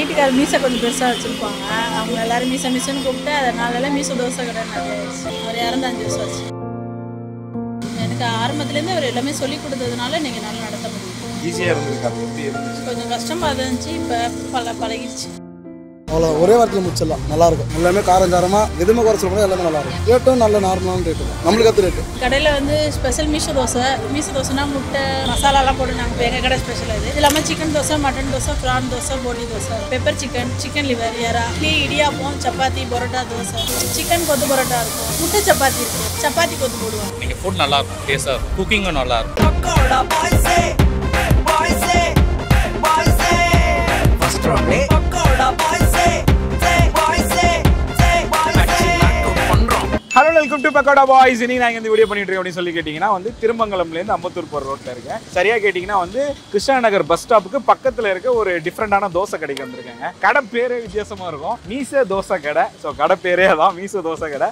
வீட்டுக்கார மீசை கொஞ்சம் பெருசாக வச்சுருப்பாங்க அவங்க எல்லாரும் மீசை மீசைன்னு கூப்பிட்டு அதனால மீசை தோசை கடை நிறைய ஆயிடுச்சு அவர் இறந்து அஞ்சு வருஷம் ஆச்சு எனக்கு ஆரம்பத்துலேருந்து அவர் எல்லாமே சொல்லி கொடுத்ததுனால நீங்கள் நல்லா நடத்த முடியும் ஈஸியாக இருந்திருக்கு அது எப்படி இருந்துச்சு கொஞ்சம் கஷ்டமாக இருந்துச்சு இப்போ பல பழகிடுச்சு அவ்வளோ ஒரே வாரத்தில் முடிச்சிடலாம் நல்லா இருக்கும் எல்லாமே காரஞ்சாரமாக எதுவுமே குறை சொல்ல முடியாது எல்லாமே நல்லா இருக்கும் ரேட்டும் நல்ல நார்மலான ரேட்டு தான் நம்மளுக்கு அது ரேட்டு கடையில் வந்து ஸ்பெஷல் மீசோ தோசை மீசோ தோசைனா முட்டை மசாலாலாம் போட்டு நாங்கள் எங்கள் கடை ஸ்பெஷல் இது இது இல்லாமல் chicken dosa mutton dosa prawn dosa போட்டி dosa pepper chicken chicken liver எறா இட்லி இடியாப்பம் சப்பாத்தி பரோட்டா தோசை சிக்கன் கொத்து பரோட்டா இருக்கும் முட்டை சப்பாத்தி இருக்கும் சப்பாத்தி கொத்து போடுவோம் நீங்கள் ஃபுட் நல்லா இருக்கும் டேஸ்ட்டாக இருக்கும் குக்கிங்கும் நல்லா இருக்கும் பக்கோடா பாய்ஸே பாய்ஸே பாய்ஸே ஃபர்ஸ்ட் ரவுண்டே பக்கோடா பாய்ஸே சே பாய்ஸே சே பாய்ஸே பண்றோம் hello welcome to Pakoda boys இன்னைக்கு நான் இந்த வீடியோ பண்ணிட்டு இருக்கேன் அப்படின்னு சொல்லி கேட்டிங்கன்னா வந்து திருமங்கலம்லேருந்து அம்பத்தூர் போகிற ரோட்டில் இருக்கேன் சரியாக கேட்டிங்கன்னா வந்து கிருஷ்ணா நகர் பஸ் ஸ்டாப்புக்கு பக்கத்தில் இருக்க ஒரு டிஃப்ரெண்டான தோசை கடைக்கு வந்திருக்கேங்க கடை பேரே வித்தியாசமாக இருக்கும் மீச தோசை கடை ஸோ கடை பேரே அதான் மீச தோசை கடை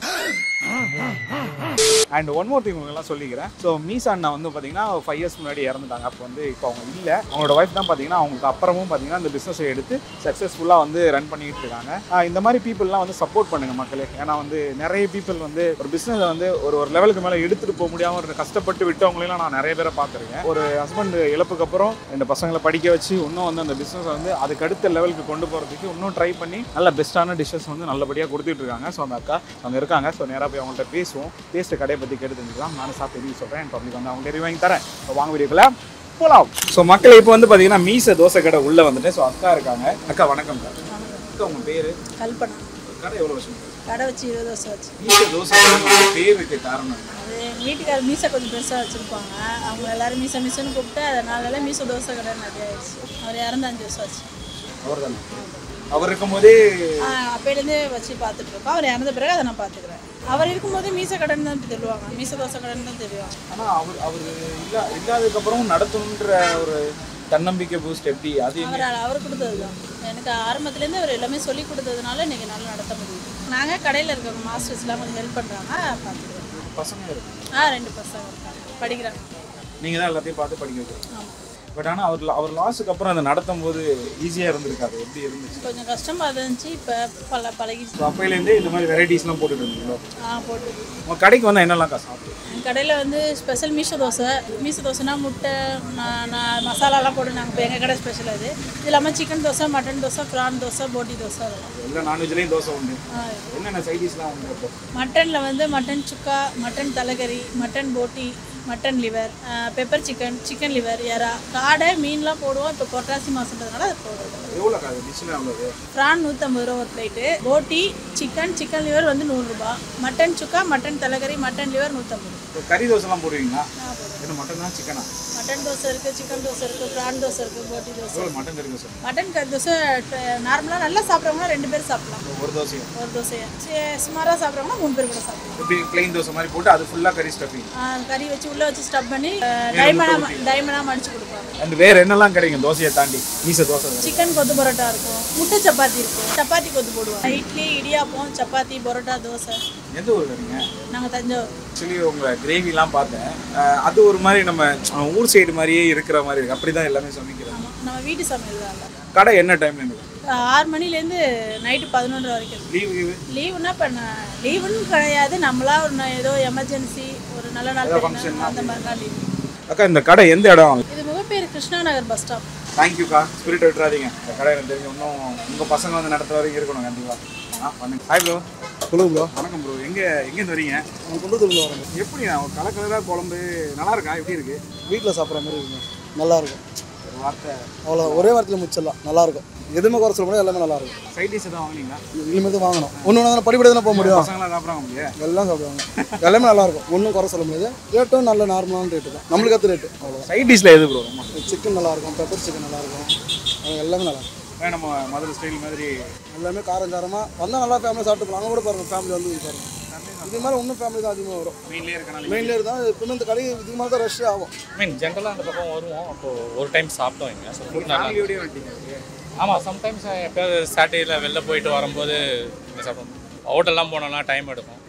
அண்ட் ஒன் மோர் திங் உங்களெல்லாம் சொல்லிக்கிறேன் ஸோ மீசா அண்ணா வந்து பார்த்தீங்கன்னா ஃபைவ் இயர்ஸ் முன்னாடி இறந்துட்டாங்க அப்போ வந்து இப்போ அவங்க இல்லை அவங்களோட ஒய்ஃப் தான் பார்த்தீங்கன்னா அவங்களுக்கு அப்புறமும் பார்த்தீங்கன்னா இந்த பிஸ்னஸை எடுத்து சக்ஸஸ்ஃபுல்லாக வந்து ரன் பண்ணிட்டு இருக்காங்க ஆஹ் இந்த மாதிரி பீப்புளெலாம் வந்து சப்போர்ட் பண்ணுங்க மக்களே ஏன்னா வந்து நிறைய பீப்புள் வந்து ஒரு பிஸ்னஸை வந்து ஒரு ஒரு லெவலுக்கு மேலே எடுத்துகிட்டு போக முடியாமல் ஒரு கஷ்டப்பட்டு விட்டவங்களையும் நான் நிறைய பேரை பார்த்துருக்கேன் ஒரு ஹஸ்பண்ட் இழப்புக்கு அப்புறம் ரெண்டு பசங்களை படிக்க வச்சு இன்னும் வந்து அந்த பிஸ்னஸ் வந்து அதுக்கு அடுத்த லெவலுக்கு கொண்டு போகிறதுக்கு இன்னும் ட்ரை பண்ணி நல்ல பெஸ்ட்டான டிஷ்ஷஸ் வந்து நல்லபடியாக கொடுத்துட்டு இருக்காங்க ஸோ அந்த அக்கா அங்கே இருக்காங்க ஸோ நேராக போய் அவங்கள்ட்ட பேசுவோம் டேஸ்ட் கடையை பற்றி கேட்டு தெரிஞ்சுக்கலாம் நானும் சாப்பிட்டு ரிவ்யூ சொல்கிறேன் என் பப்ளிக் வந்து அவங்க ரிவ்யூ வாங்கி தரேன் ஸோ வாங்க வீடியோக்குள்ள போலாம் ஸோ மக்கள் இப்போ வந்து பார்த்தீங்கன்னா மீச தோசை கடை உள்ளே வந்துட்டு ஸோ அக்கா இருக்காங்க அக்கா வணக்கம் அக்கா அக்கா உங்கள் பேர் கல்பனா கடை எவ்வளோ வருஷம் கடை வச்சு இருபது வருஷம் ஆச்சு மீச தோசை கடை பேருக்கு காரணம் என்ன? அது எங்கள் வீட்டுக்கார மீசை கொஞ்சம் பெருசாக வச்சுருப்பாங்க அவங்க எல்லாரும் மீசை மீசைன்னு கூப்பிட்டு அதனால மீசை தோசை கடை நிறைய ஆயிடுச்சு அவர் இறந்து அஞ்சு வருஷம் ஆச்சு அவர் தானே அவர் இருக்கும்போதே அப்போலேருந்தே வச்சு பார்த்துட்டு இருக்கோம் அவர் இறந்த பிறகு அதை நான் பார்த்துக்கிறேன் அவர் இருக்கும்போது மீசை கடன் தான் சொல்லுவாங்க மீசை தோசை கடன் தான் தெரியும் ஆனால் அவர் அவர் இல்லா இல்லாததுக்கப்புறம் நடத்தணுன்ற ஒரு தன்னம்பிக்கை பூஸ்ட் எப்படி அது எங்க- அவர் அவர் கொடுத்தது தான் எனக்கு ஆரம்பத்துலேருந்து அவர் எல்லாமே சொல்லி கொடுத்ததுனால இன்றைக்கி நல்லா நடத்த முடியுது நாங்கள் கடையில் இருக்கவங்க மாஸ்டர்ஸ்லாம் கொஞ்சம் ஹெல்ப் பண்ணுறாங்க பார்த்துக்கிறோம் பசங்க இருக்கு ஆ ரெண்டு பசங்க இருக்காங்க படிக்கிறாங்க நீங்கள் தான் எல்லாத்தையும் பார்த்து படிக்க வைக்கிறீங்க ஆமாம் பட் ஆனால் அவர் அவர் லாஸுக்கு அப்புறம் அதை நடத்தும் போது ஈஸியாக இருந்திருக்காது எப்படி இருந்துச்சு கொஞ்சம் கஷ்டமாக இருந்துச்சு இப்போ பல பழகிடுச்சு ஸோ அப்பையிலேருந்தே இந்த மாதிரி வெரைட்டிஸ்லாம் போட்டுட்டு இருந்தீங்களோ ஆ போட்டு உங்கள் கடைக்கு வந்தால் என்னெல்லாம் சாப்பிட்டு என் கடையில் வந்து ஸ்பெஷல் மீசோ தோசை மீசோ தோசைனா முட்டை நான் நான் மசாலாலாம் போட்டு நாங்கள் எங்கள் கடை ஸ்பெஷல் அது இது இல்லாமல் chicken dosa mutton dosa prawn dosa போட்டி தோசை அதெல்லாம் எல்லா நான்வெஜ்லேயும் தோசை உண்டு ஆ, என்னென்ன சைடிஷ்லாம் உண்டு இப்போ மட்டனில் வந்து மட்டன் சுக்கா மட்டன் தலைக்கறி மட்டன் போட்டி mutton liver pepper chicken chicken liver எறா காடை மீன்லாம் போடுவோம் இப்போ புரட்டாசி மாதன்றதுனால அது போடுவோம் எவ்வளோ காது டிஷ்ஷுமே அவ்வளோ ப்ரான் நூற்றம்பது ரூபா ஒரு பிளேட்டு போட்டி சிக்கன் சிக்கன் லிவர் வந்து நூறுரூபா மட்டன் சுக்கா மட்டன் தலைக்கறி மட்டன் லிவர் நூற்றம்பது இப்போ கறி தோசைலாம் போடுவீங்களா என்ன மட்டன் தான் சிக்கனா மட்டன் தோசை இருக்குது சிக்கன் தோசை இருக்குது ப்ரான் தோசை இருக்குது போட்டி தோசை எவ்வளோ மட்டன் கறி தோசை மட்டன் கறி தோசை நார்மலாக நல்லா சாப்பிட்றவங்க ரெண்டு பேர் சாப்பிடலாம் ஒரு தோசையும் ஒரு தோசையை சுமாராக சாப்பிட்றவங்க மூணு பேர் கூட சாப்பிடலாம் எப்படி பிளெயின் தோசை மாதிரி போட்டு அது ஃபுல்லாக கறி ஸ்டஃபிங் ஆ, கறி வச்சு உள்ளே வச்சு ஸ்டப் பண்ணி டைமண்டாக டைமண்டாக மடிச்சு கொடுப்பாங்க அண்ட் வேறு என்னெல்லாம் கிடைக்கும் தோசையை தாண்டி மீச தோசை வேற. சிக்கன் கொத்து பரோட்டா இருக்கும் முட்டை சப்பாத்தி இருக்கும் சப்பாத்தி கொத்து போடுவோம் இட்லி இடியாப்பம் சப்பாத்தி பரோட்டா தோசை எந்த ஊர் வரீங்க நாங்கள் தஞ்சாவூர் ஆக்சுவலி உங்கள் கிரேவிலாம் பார்த்தேன் அஹ் அது ஒரு மாதிரி நம்ம அஹ் ஊர் சைடு மாதிரியே இருக்கிற மாதிரி இருக்கு அப்படி தான் எல்லாமே சமைக்கிறோம் ஆமாம் நம்ம வீட்டு சமையல் தான் எல்லாம். கடை என்ன டைம்ல இருக்கு ஆறு மணிலேருந்து நைட்டு பதினொன்று வரைக்கும் லீவு லீவு லீவுனா இப்போ லீவுன்னு கிடையாது நம்மளா ஒரு ந- ஏதோ எமர்ஜென்சி ஒரு நல்ல நாள் ஏதோ தெரியும்னா function அந்த மாதிரிலாம் லீவு அக்கா இந்த கடை எந்த இடம் இது முகப்பேர் கிருஷ்ணா நகர் பஸ் ஸ்டாப் தேங்க்யூக்கா ஸ்பிரிட் விட்டுறாதீங்க இந்த கடை எனக்கு தெரிஞ்சு இன்னும் உங்கள் பசங்க வந்து நடத்துற வரைக்கும் இருக்கணும் கண்டிப்பாக ஆ பண்ணுங்க ஹாய் ப்ரோ சொல்லுங்க ப்ரோ வணக்கம் ப்ரோ எங்கே எங்கேருந்து வரீங்க நான் கொண்டு வந்து வரேன் எப்படி நான் கலர் கலராக குழம்பு நல்லா இருக்கா எப்படி இருக்கு வீட்டில் சாப்பிட்ற மாதிரி இருக்குங்க நல்லா இருக்கும் ஒரு வார்த்தை அவ்வளோ ஒரே வாரத்தில் முடிச்சிடலாம் நல்லா இருக்கும் எதுவுமே குறை சொல்ல முடியாது எல்லாமே நல்லா இருக்கும் சைட் டிஷ் எதாவது வாங்குனீங்களா இனிமேல் தான் வாங்கணும் ஒன்று ஒன்று படிப்படி தானே போக முடியும் பசங்களாம் சாப்பிட்றாங்க முடியாது எல்லாம் சாப்பிடுவாங்க எல்லாமே நல்லா இருக்கும் ஒன்றும் குறை சொல்ல முடியாது ரேட்டும் நல்ல நார்மலான ரேட்டு தான் நம்மளுக்கு ஏற்ற ரேட்டு அவ்வளோ சைட் டிஷ்ல எது ப்ரோ சிக்கன் நல்லா இருக்கும் பெப்பர் சிக்கன் நல்லா இருக்கும் அது எல்லாமே நல்லா இருக்கும் நம்ம மதுரை ஸ்டைல் மாதிரி எல்லாமே காரஞ்சாரமாக வந்தால் நல்லா ஃபேமிலி சாப்பிட்டு போகலாம் அங்கே கூட பாருங்கள் ஃபேமிலி வந்து பாருங்க இது மாதிரி இன்னும் ஃபேமிலி தான் அதிகமாக வரும் மெயின்லேயே இருக்கனால மெயின்லேயே தான் எப்பவுமே இந்த கடை இதுக்கு தான் ரஷ் ஆகும் மீன் ஜென்ரலாக அந்த பக்கம் வருவோம் அப்போது ஒரு டைம் சாப்பிட்டோம் இங்கே ஸோ ஃபுட் நல்லா ஃபேமிலியோடய வந்துட்டீங்க ஆமாம் சம்டைம்ஸ் எப்போயாவது சாட்டர்டேயில் வெளில போயிட்டு வரும்போது இங்கே சாப்பிடுவோம் ஹோட்டல்லாம் போனோம்னா டைம் எடுக்கும்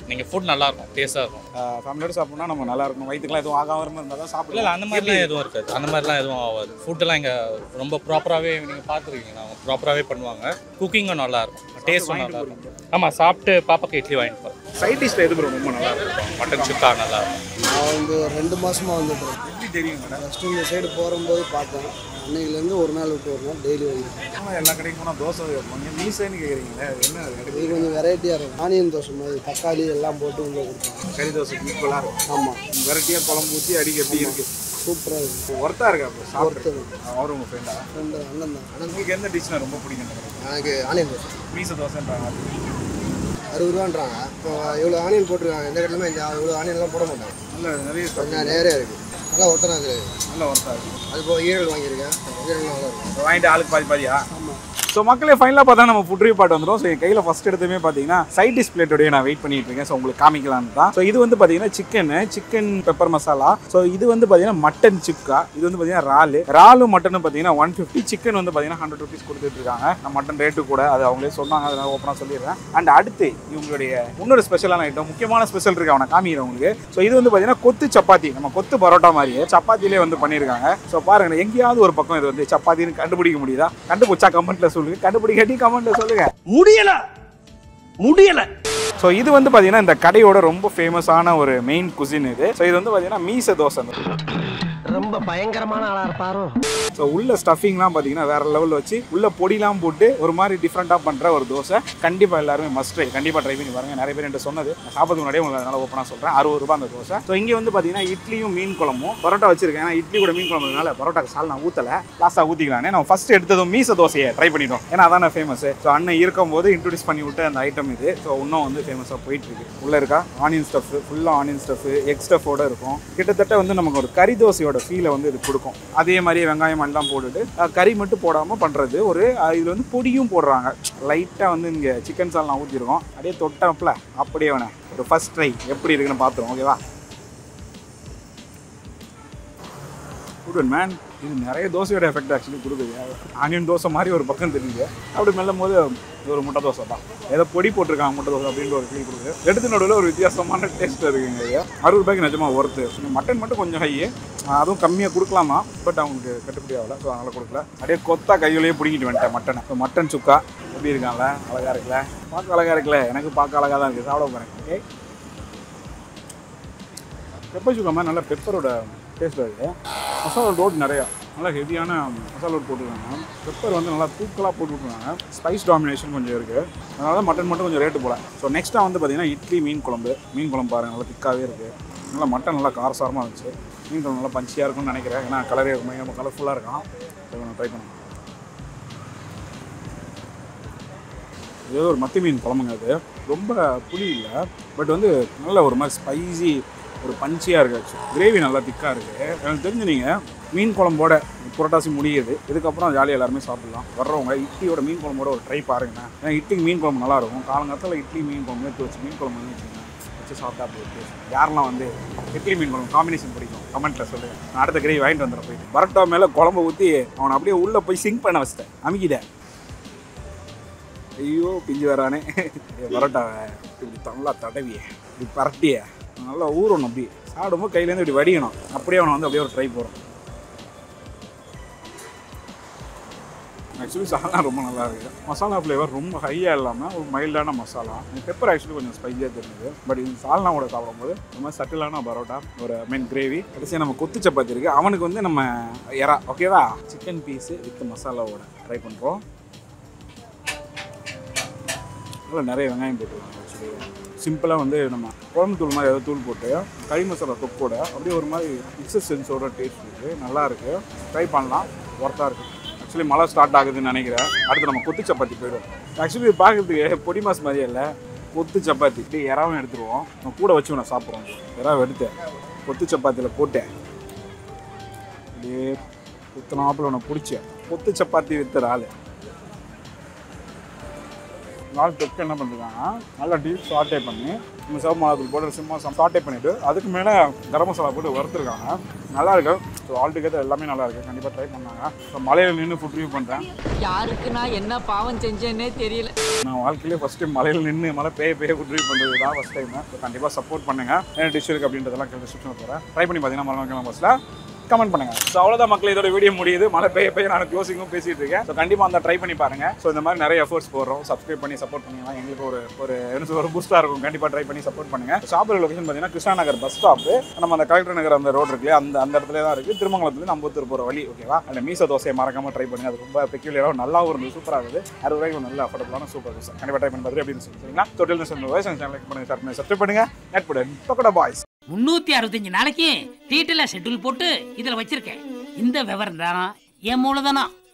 நீங்கள் ஃபுட் நல்லா இருக்கும் டேஸ்ட்டாக இருக்கும் ஃபேமிலியோட சாப்பிட்னா நம்ம நல்லா இருக்கும் வயிற்றுக்குலாம் எதுவும் ஆகாமல் இருந்தால் தான் இல்லை சாப்பிடலாம் இல்லை அந்த மாதிரிலாம் எதுவும் இருக்காது அந்த மாதிரிலாம் எதுவும் ஆகாது ஃபுட்டெல்லாம் இங்கே ரொம்ப ப்ராப்பராகவே நீங்கள் பார்த்துருக்கீங்க அவங்க ப்ராப்பராகவே பண்ணுவாங்க குக்கிங்கும் நல்லா இருக்கும் டேஸ்ட்டும் நல்லா இருக்கும் ஆமாம் சாப்பிட்டு பாப்பாக்கு இட்லி வாங்கிட்டு போகிறேன் சைட் டிஷ்ல எது bro ரொம்ப நல்லா இருக்கும் மட்டன் சுக்கா நல்லா இருக்கும் நான் வந்து ஒரு ரெண்டு மாசமா வந்துட்டுருக்கேன் எப்படி தெரியும் மேடம் ஃபஸ்ட்டு இந்த சைடு போகும்போது பார்த்தேன் அன்னையிலேருந்து ஒரு நாள் விட்டு ஒரு நாள் டெய்லி வாங்கிட்டேன் ஆனால் எல்லா கடைக்கும் போனால் தோசை வைப்பாங்க மீசேன்னு கேட்குறீங்களே என்ன அது கிடைக்கும் இது கொஞ்சம் வெரைட்டியாக இருக்கும் ஆனியன் தோசை மாதிரி தக்காளி எல்லாம் போட்டு உள்ளே கொடுத்தாங்க கறி தோசை ஈக்குவலாக இருக்கும் ஆமாம் வெரைட்டியாக குழம்பு ஊற்றி அடிக்க எப்படி இருக்கு சூப்பராக இருக்கும் ஒர்த்தாக இருக்கா அப்போ சாப்பிட்டு அவர் உங்கள் ஃப்ரெண்டா ஃப்ரெண்டு அண்ணன் தான் ஆனால் உங்களுக்கு எந்த டிஷ்னா ரொம்ப பிடிக்கும் எனக்கு ஆனியன் தோசை மீச தோசைன்றாங்க அறுபது ரூபான்றாங்க இப்போ இவ்வளோ ஆனியன் போட்டிருக்காங்க எந்த கடையிலுமே இந்த இவ்வளோ ஆனியன்லாம் போட மாட்டாங்க நல்ல நிறைய stuff. கொஞ்சம் நேரே இருக்குது நல்லா ஒருத்தனா அது நல்ல ஒர்த்தாக இருக்கு அது போக ஈரல் வாங்கியிருக்கேன் ஈரல் நல்லா இருக்கும் வாங்கிட்டு ஆளுக்கு பாதி பாதியா ஸோ மக்களே ஃபைனலாக பார்த்தா நம்ம ஃபுட் ரிவ்யூ பாட்டு வந்துடும் ஸோ என் கையில் ஃபஸ்ட் எடுத்துமே பார்த்தீங்கன்னா சைட் டிஷ் பிளேட்டோடய நான் வெயிட் பண்ணிட்டு இருக்கேன் ஸோ உங்களுக்கு காமிக்கலான்னு தான் ஸோ இது வந்து பார்த்தீங்கன்னா chicken chicken pepper masala so இது வந்து பார்த்தீங்கன்னா மட்டன் சிப்கா இது வந்து பார்த்தீங்கன்னா ராலு ராலும் மட்டனும் பார்த்தீங்கன்னா ஒன் ஃபிஃப்டி சிக்கன் வந்து பார்த்தீங்கன்னா ஹண்ட்ரட் ருபீஸ் கொடுத்துட்டு இருக்காங்க நான் மட்டன் ரேட்டு கூட அது அவங்களே சொன்னாங்க அதனால ஓப்பனாக சொல்லிடுறேன் அண்ட் அடுத்து இவங்களுடைய இன்னொரு ஸ்பெஷலான ஐட்டம் முக்கியமான ஸ்பெஷல் இருக்கு அவனை காமிக்கிறேன் உங்களுக்கு ஸோ இது வந்து பார்த்தீங்கன்னா கொத்து சப்பாத்தி நம்ம கொத்து பரோட்டா மாதிரியே சப்பாத்திலே வந்து பண்ணியிருக்காங்க ஸோ பாருங்க எங்கேயாவது ஒரு பக்கம் இது வந்து சப்பாத்தின்னு கண்டுபிடிக்க முடியுதா கண்டுபிடிச்சா கமெண்ட்ல சொல்லுங்க கண்டுபிடிக்காட்டி கமெண்ட்ல சொல்லுங்க முடியல முடியல ஸோ இது வந்து பார்த்தீங்கன்னா இந்த கடையோட ரொம்ப ஃபேமஸான ஒரு மெயின் குசின் இது ஸோ இது வந்து பார்த்தீங்கன்னா மீச தோசை ரொம்ப பயங்கரமான ஆளா இருப்பாரோ ஸோ உள்ள ஸ்டஃபிங்லாம் பார்த்தீங்கன்னா வேற லெவலில் வச்சு உள்ள பொடிலாம் போட்டு ஒரு மாதிரி டிஃப்ரெண்ட்டாக பண்ணுற ஒரு தோசை கண்டிப்பாக எல்லாருமே மஸ்ட் ட்ரை கண்டிப்பாக ட்ரை பண்ணி பாருங்க நிறைய பேர் என்கிட்ட சொன்னது நான் சாப்பிட்றதுக்கு முன்னாடியே உங்களுக்கு அதனால ஓப்பனாக சொல்கிறேன் அறுபது ரூபாய் அந்த தோசை ஸோ இங்கே வந்து பார்த்தீங்கன்னா இட்லியும் மீன் குழம்பும் பரோட்டா வச்சிருக்கேன் ஏன்னா இட்லி கூட மீன் குழம்புனால பரோட்டாக்கு சால் நான் ஊற்றலை லாஸ்ட்டாக ஊற்றிக்கலானே நம்ம ஃபர்ஸ்ட் எடுத்ததும் மீச தோசையை ட்ரை பண்ணிட்டோம் ஏன்னா அதான ஃபேமஸ் ஸோ அண்ணன் இருக்கும்போது இன்ட்ரடியூஸ் பண்ணி விட்ட அந்த ஐட்டம் இது ஸோ இன்னும் வந்து ஃபேமஸாக போயிட்டு இருக்கு உள்ளே இருக்கா ஆனியன் ஸ்டஃப் ஃபுல்லாக ஆனியன் ஸ்டஃப் எக் ஸ்டஃபோட இருக்கும் கிட்டத்தட்ட வந்து நமக்கு ஒரு கறி தோசையோட ஃபீலை வந்து இது கொடுக்கும் அதே மாதிரியே வெங்காயம் எல்லாம் போட்டுட்டு அஹ், கறி மட்டும் போடாமல் பண்ணுறது ஒரு அஹ், இதில் வந்து பொடியும் போடுறாங்க லைட்டாக வந்து இங்கே சிக்கன் சால்னா ஊற்றிருக்கோம் அப்படியே தொட்டப்பல அப்படியே வேணே ஒரு ஃபர்ஸ்ட் ட்ரை எப்படி இருக்குன்னு பார்த்துருவோம் ஓகேவா குட் மேன் இது நிறைய தோசையோட எஃபெக்ட் ஆக்சுவலி கொடுக்குது ஆனியன் தோசை மாதிரி ஒரு பக்கம் தெரியுது அப்படி மெல்லும் போது இது ஒரு முட்டை தோசை தான் ஏதோ பொடி போட்டிருக்காங்க முட்டை தோசை அப்படின்ற ஒரு ஃபீல் கொடுக்குது எடுத்து நடுவில் ஒரு வித்தியாசமான டேஸ்ட் இருக்குங்க இது அறுபது ரூபாய்க்கு நிஜமாக ஒர்த்து மட்டன் மட்டும் கொஞ்சம் ஹை அதுவும் கம்மியாக கொடுக்கலாமா பட் அவங்களுக்கு கட்டுப்படி ஆகல ஸோ அதனால் கொடுக்கல அப்படியே கொத்தா கையிலேயே பிடிக்கிட்டு வந்துட்டேன் மட்டனை ஸோ மட்டன் சுக்கா எப்படி இருக்கான்ல அழகாக இருக்குல்ல பார்க்க அழகாக இருக்குல்ல எனக்கு பார்க்க அழகாக தான் இருக்குது சாப்பிட போகிறேன் ஓகே பெப்பர் சுக்கா மாதிரி நல்லா பெப்பரோட டேஸ்ட் இருக்குது மசாலா ரோட் நிறையா நல்லா ஹெவியான மசாலா ரோட் போட்டுருக்காங்க பெப்பர் வந்து நல்லா தூக்கலாக போட்டு விட்ருக்காங்க ஸ்பைஸ் டாமினேஷன் கொஞ்சம் இருக்குது அதனால தான் மட்டன் மட்டும் கொஞ்சம் ரேட்டு போல ஸோ நெக்ஸ்ட்டாக வந்து பார்த்தீங்கன்னா இட்லி மீன் குழம்பு மீன் குழம்பு பாருங்க நல்லா திக்காகவே இருக்குது நல்லா மட்டன் நல்லா காரசாரமாக இருந்துச்சு மீன் குழம்பு நல்லா பஞ்சியாக இருக்கும்னு நினைக்கிறேன் ஏன்னா கலரே ரொம்ப கலர்ஃபுல்லாக இருக்கான் ஸோ நான் ட்ரை பண்ணேன் ஏதோ ஒரு மத்தி மீன் குழம்புங்க அது ரொம்ப புளி இல்லை பட் வந்து நல்ல ஒரு மாதிரி ஸ்பைசி ஒரு பஞ்சியாக இருக்கு ஆக்சுவலி கிரேவி நல்லா திக்காக இருக்குது எனக்கு தெரிஞ்சு நீங்கள் மீன் குழம்போட புரட்டாசி முடியுது இதுக்கப்புறம் ஜாலியாக எல்லாருமே சாப்பிடலாம் வர்றவங்க இட்லியோட மீன் குழம்போட ஒரு ட்ரை பாருங்க ஏன்னா இட்லிக்கு மீன் குழம்பு நல்லா இருக்கும் காலங்காலத்தில் இட்லி மீன் குழம்பு எடுத்து வச்சு மீன் குழம்பு வந்து வச்சுக்கோங்க வச்சு சாப்பிட்டா அப்படி ஒரு taste. யாரெல்லாம் வந்து இட்லி மீன் குழம்பு காம்பினேஷன் பிடிக்கும் கமெண்ட்டில் சொல்லுங்கள் நான் அடுத்த கிரேவி வாங்கிட்டு வந்துடுறேன் போயிட்டு பரோட்டா மேலே குழம்பு ஊற்றி அவனை அப்படியே உள்ளே போய் சிங்க் பண்ண வச்சிட்டேன் அமுக்கிட்டேன் ஐயோ பிஞ்சு வரானே ஏய், பரோட்டாவை இப்படி நல்லா தடவிய இப்படி பரட்டிய நல்லா ஊறணும் அப்படி சாப்பிடும்போது கையிலேருந்து இப்படி வடிக்கணும் அப்படியே அவனை வந்து அப்படியே ஒரு ட்ரை போகிறோம் ஆக்சுவலி சாலா ரொம்ப நல்லா இருக்குது மசாலா ஃப்ளேவர் ரொம்ப ஹையாக இல்லாமல் ஒரு மைல்டான மசாலா பெப்பர் ஆக்சுவலி கொஞ்சம் ஸ்பைஸியாக தெரியுது பட் இது சால்னாவோட சாப்பிடும்போது ரொம்ப சட்டிலான பரோட்டா ஒரு மீன் கிரேவி கடைசியாக நம்ம கொத்து சப்பாத்தி இருக்குது அவனுக்கு வந்து நம்ம எறா ஓகேவா சிக்கன் பீஸு வித் மசாலாவோட ட்ரை பண்ணுறோம் நல்லா நிறைய வெங்காயம் போட்டுருக்காங்க ஆக்சுவலி சிம்பிளாக வந்து நம்ம குழம்பு தூள் மாதிரி ஏதாவது தூள் போட்டு கறி மசாலா தொக்கோட அப்படியே ஒரு மாதிரி மிக்சர் சென்ஸோட டேஸ்ட் இருக்குது நல்லா இருக்குது ட்ரை பண்ணலாம் ஒர்த்தாக இருக்குது ஆக்சுவலி மழை ஸ்டார்ட் ஆகுதுன்னு நினைக்கிறேன் அடுத்து நம்ம கொத்து சப்பாத்தி போயிடுவோம் ஆக்சுவலி இது பார்க்கறதுக்கு பொடி மாஸ் மாதிரியே இல்லை கொத்து சப்பாத்தி இப்படி இறாவும் எடுத்துருவோம் நான் கூட வச்சு நான் சாப்பிட்றோம் இறாவை எடுத்தேன் கொத்து சப்பாத்தியில் போட்டேன் அப்படியே குத்தனாப்பில் உன்னை பிடிச்சேன் கொத்து சப்பாத்தி வித்துற ஆள் நாலு தொக்கு என்ன பண்ணிருக்காங்க நல்லா டீப் சாட்டே பண்ணி இந்த சிவப்பு மிளகாத்தூள் போட்டு சும்மா சாட்டே பண்ணிவிட்டு அதுக்கு மேலே கரம் மசாலா போட்டு வறுத்துருக்காங்க நல்லா இருக்கு ஸோ ஆல் டுகெதர் எல்லாமே நல்லா இருக்கு கண்டிப்பாக ட்ரை பண்ணாங்க ஸோ மலையில் நின்று ஃபுட் ரிவ்யூ பண்ணுறேன் யாருக்கு நான் என்ன பாவம் செஞ்சேன்னே தெரியல நான் வாழ்க்கையிலே ஃபஸ்ட் டைம் மலையில் நின்று மலை பேய பேய ஃபுட் ரிவ்யூ பண்ணுறது தான் ஃபஸ்ட் டைம் ஸோ கண்டிப்பாக சப்போர்ட் பண்ணுங்க என்ன டிஷ் இருக்குது அப்படின்றதெல்லாம் டிஸ்கிரிப்ஷனில் போகிறேன் ட்ரை பண்ணி பார்த்தீங்கன்னா மலை பஸ்ஸில் கமெண்ட் பண்ணுங்க ஸோ அவ்வளோதான் மக்கள் இதோட வீடியோ முடியுது மழை பெய்ய பெய்ய நான் க்ளோசிங்கும் பேசிட்டு இருக்கேன் ஸோ கண்டிப்பாக அந்த ட்ரை பண்ணி பாருங்க ஸோ இந்த மாதிரி நிறைய எஃபர்ட்ஸ் போடுறோம் சப்ஸ்கிரைப் பண்ணி சப்போர்ட் பண்ணீங்கன்னா எங்களுக்கு ஒரு ஒரு என்ன சொல்ற, ஒரு பூஸ்டாக இருக்கும் கண்டிப்பாக ட்ரை பண்ணி சப்போர்ட் பண்ணுங்க சாப்பிட்ற லொகேஷன் பார்த்தீங்கன்னா கிருஷ்ணா நகர் பஸ் ஸ்டாப் நம்ம அந்த கலெக்டர் நகர் அந்த ரோடு இருக்குல்லையா அந்த அந்த இடத்துல தான் இருக்குது திருமங்கலத்துலேருந்து நம்பத்தூர் போகிற வழி ஓகேவா அந்த மீச தோசையை மறக்காம ட்ரை பண்ணுங்க அது ரொம்ப பெக்யூலியராக நல்லாவும் இருந்தது சூப்பராக இருக்குது அறுபது ரூபாய்க்கு ஒரு நல்ல அஃபோர்டபுளான சூப்பர் தோசை கண்டிப்பாக ட்ரை பண்ணி பார்த்துட்டு அப்படின்னு சொல்லி சரிங்களா தொட்டில் சொல்லுங்க வயசு சேனல் பண்ணுங்க ஷேர் பண்ணி சப்ஸ்கிரைப் பண்ணுங்க நெட் போடு பக்கோடா பாய்ஸ் முன்னூத்தி அறுபத்தஞ்சு நாளைக்கு டீட்டெயிலாக ஷெட்யூல் போட்டு இதில் வச்சிருக்கேன் இந்த விவரம் தான் என் மூலதனம்